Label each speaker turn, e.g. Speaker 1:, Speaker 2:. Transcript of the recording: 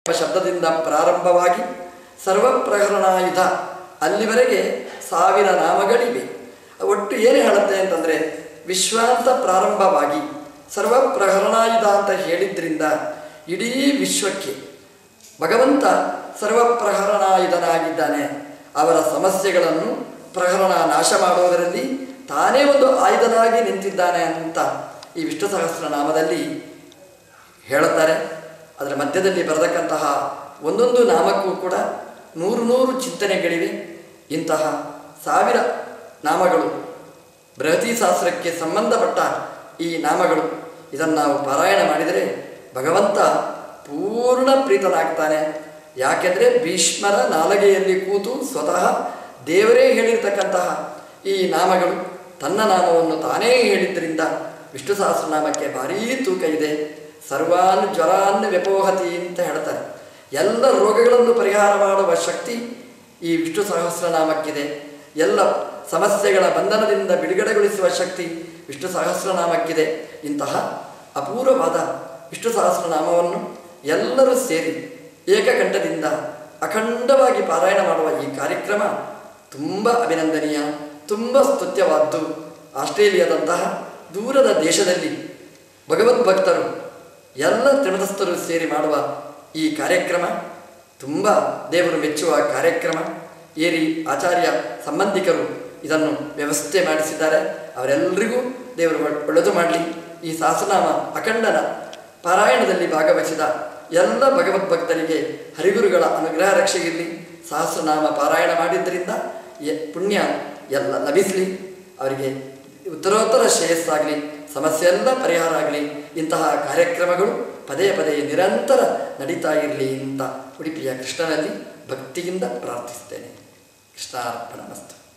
Speaker 1: ಶಬ್ದದಿಂದ ಪ್ರಾರಂಭವಾಗಿ ಸರ್ವಪ್ರಹರಣಾಯುಧ ಅಲ್ಲಿವರೆಗೆ ಸಾವಿರ ನಾಮಗಳಿವೆ ಒಟ್ಟು ಏನು ಹೇಳುತ್ತೆ ಅಂತಂದರೆ ವಿಶ್ವ ಅಂತ ಪ್ರಾರಂಭವಾಗಿ ಸರ್ವಪ್ರಹರಣಾಯುಧ ಅಂತ ಹೇಳಿದ್ರಿಂದ ಇಡೀ ವಿಶ್ವಕ್ಕೆ ಭಗವಂತ ಸರ್ವಪ್ರಹರಣಾಯುಧನಾಗಿದ್ದಾನೆ ಅವರ ಸಮಸ್ಯೆಗಳನ್ನು ಪ್ರಹರಣ ನಾಶ ಮಾಡುವುದರಲ್ಲಿ ತಾನೇ ಒಂದು ಆಯುಧನಾಗಿ ನಿಂತಿದ್ದಾನೆ ಅಂತ ಈ ವಿಷ್ಣು ಸಹಸ್ರನಾಮದಲ್ಲಿ ಹೇಳುತ್ತಾರೆ ಅದರ ಮಧ್ಯದಲ್ಲಿ ಬರತಕ್ಕಂತಹ ಒಂದೊಂದು ನಾಮಕ್ಕೂ ಕೂಡ ನೂರು ನೂರು ಚಿಂತನೆಗಳಿವೆ ಇಂತಹ ಸಾವಿರ ನಾಮಗಳು ಬೃಹತಿ ಶಾಸ್ತ್ರಕ್ಕೆ ಸಂಬಂಧಪಟ್ಟ ಈ ನಾಮಗಳು ಇದನ್ನು ನಾವು ಪಾರಾಯಣ ಮಾಡಿದರೆ ಭಗವಂತ ಪೂರ್ಣ ಪ್ರೀತನಾಗ್ತಾನೆ ಯಾಕೆಂದರೆ ಭೀಷ್ಮರ ನಾಲಗೆಯಲ್ಲಿ ಕೂತು ಸ್ವತಃ ದೇವರೇ ಹೇಳಿರ್ತಕ್ಕಂತಹ ಈ ನಾಮಗಳು ತನ್ನ ನಾಮವನ್ನು ತಾನೇ ಹೇಳಿದ್ದರಿಂದ ವಿಷ್ಣು ಸಹಸ್ರನಾಮಕ್ಕೆ ಭಾರೀ ತೂಕ ಇದೆ ಸರ್ವಾನ್ ಜ್ವರಾನ್ ವ್ಯಪೋಹತಿ ಅಂತ ಹೇಳ್ತಾರೆ ಎಲ್ಲ ರೋಗಗಳನ್ನು ಪರಿಹಾರ ಮಾಡುವ ಶಕ್ತಿ ಈ ವಿಷ್ಣು ಸಹಸ್ರನಾಮಕ್ಕಿದೆ ಎಲ್ಲ ಸಮಸ್ಯೆಗಳ ಬಂಧನದಿಂದ ಬಿಡುಗಡೆಗೊಳಿಸುವ ಶಕ್ತಿ ವಿಷ್ಣು ಸಹಸ್ರನಾಮಕ್ಕಿದೆ ಇಂತಹ ಅಪೂರ್ವವಾದ ವಿಷ್ಣು ಸಹಸ್ರನಾಮವನ್ನು ಎಲ್ಲರೂ ಸೇರಿ ಏಕಕಂಠದಿಂದ ಅಖಂಡವಾಗಿ ಪಾರಾಯಣ ಮಾಡುವ ಈ ಕಾರ್ಯಕ್ರಮ ತುಂಬ ಅಭಿನಂದನೀಯ ತುಂಬ ಸ್ತುತ್ಯವಾದ್ದು ಆಸ್ಟ್ರೇಲಿಯಾದಂತಹ ದೂರದ ದೇಶದಲ್ಲಿ ಭಗವದ್ಭಕ್ತರು ಎಲ್ಲ ತ್ರಿಮತಸ್ಥರು ಸೇರಿ ಮಾಡುವ ಈ ಕಾರ್ಯಕ್ರಮ ತುಂಬ ದೇವರು ಮೆಚ್ಚುವ ಕಾರ್ಯಕ್ರಮ ಏರಿ ಆಚಾರ್ಯ ಸಂಬಂಧಿಕರು ಇದನ್ನು ವ್ಯವಸ್ಥೆ ಮಾಡಿಸಿದ್ದಾರೆ ಅವರೆಲ್ಲರಿಗೂ ದೇವರು ಒಳ್- ಒಳ್ಳೆದು ಮಾಡಲಿ ಈ ಸಹಸ್ರನಾಮ ಅಖಂಡನ ಪಾರಾಯಣದಲ್ಲಿ ಭಾಗವಹಿಸಿದ ಎಲ್ಲ ಭಗವದ್ಭಕ್ತರಿಗೆ ಹರಿಗುರುಗಳ ಅನುಗ್ರಹ ರಕ್ಷೆ ಇರಲಿ ಸಹಸ್ರನಾಮ ಪಾರಾಯಣ ಮಾಡಿದ್ದರಿಂದ ಎ- ಪುಣ್ಯ ಎಲ್ಲ ಲಭಿಸಲಿ ಅವರಿಗೆ ಉತ್ತರೋತ್ತರ ಶ್ರೇಯಸ್ಸಾಗಲಿ ಸಮಸ್ಯೆ ಎಲ್ಲ ಪರಿಹಾರ ಆಗಲಿ ಇಂತಹ ಕಾರ್ಯಕ್ರಮಗಳು ಪದೇ ಪದೇ ನಿರಂತರ ನಡೀತಾ ಇರಲಿ ಅಂತ ಉಡುಪಿಯ ಕೃಷ್ಣನಲ್ಲಿ ಭಕ್ತಿಯಿಂದ ಪ್ರಾರ್ಥಿಸ್ತೇನೆ ಕೃಷ್ಣಾರ್ಪಣ ಮಸ್ತು